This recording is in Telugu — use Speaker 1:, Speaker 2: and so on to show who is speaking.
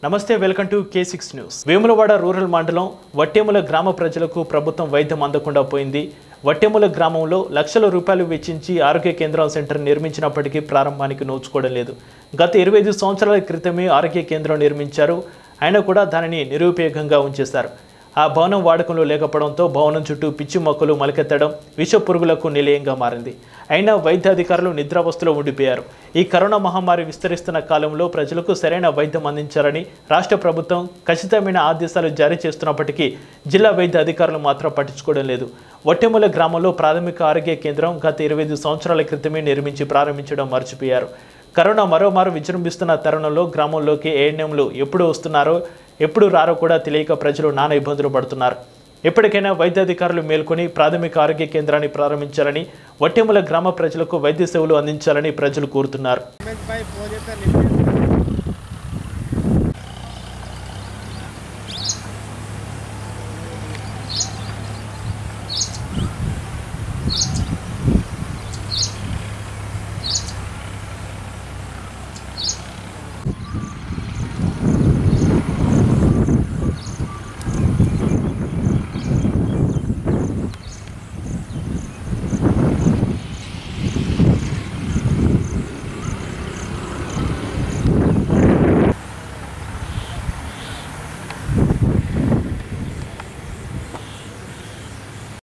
Speaker 1: నమస్తే welcome to K six news Vemulawada rural మండలం వట్టెముల గ్రామ ప్రజలకు ప్రభుత్వం వైద్యం అందకుండా పోయింది వట్టెముల గ్రామంలో లక్షల రూపాయలు వెచ్చించి ఆరోగ్య కేంద్రం సెంటర్ నిర్మించినప్పటికీ ప్రారంభానికి నోచుకోవడం లేదు గత ఇరవై ఐదు సంవత్సరాల క్రితమే ఆరోగ్య కేంద్రం నిర్మించారు అయినా కూడా దానిని నిరుపయోగంగా ఉంచేశారు ఆ భవనం వాడకంలో లేకపోవడంతో భవనం చుట్టూ పిచ్చి మొక్కలు మొలకెత్తడం విష పురుగులకు నిలయంగా మారింది అయినా వైద్యాధికారులు నిద్రావస్థలో ఉండిపోయారు ఈ కరోనా మహమ్మారి విస్తరిస్తున్న కాలంలో ప్రజలకు సరైన వైద్యం అందించాలని రాష్ట్ర ప్రభుత్వం ఖచ్చితమైన ఆదేశాలు జారీ చేస్తున్నప్పటికీ జిల్లా వైద్య అధికారులు మాత్రం పట్టించుకోవడం లేదు వట్టెముల గ్రామంలో ప్రాథమిక ఆరోగ్య కేంద్రం గత ఇరవై ఐదు సంవత్సరాల క్రితమే నిర్మించి ప్రారంభించడం మర్చిపోయారు కరోనా మరోమారు విజృంభిస్తున్న తరుణంలో గ్రామంలోకి ఏఎన్ఎంలు ఎప్పుడు వస్తున్నారో ఎప్పుడు రారో కూడా తెలియక ప్రజలు నానా ఇబ్బందులు పడుతున్నారు ఎప్పటికైనా వైద్యాధికారులు మేల్కొని ప్రాథమిక ఆరోగ్య కేంద్రాన్ని ప్రారంభించాలని వట్టెముల గ్రామ ప్రజలకు వైద్య సేవలు అందించాలని ప్రజలు కోరుతున్నారు
Speaker 2: పై ఫోన్ చేస్తే లిఫ్ట్ చేస్తాను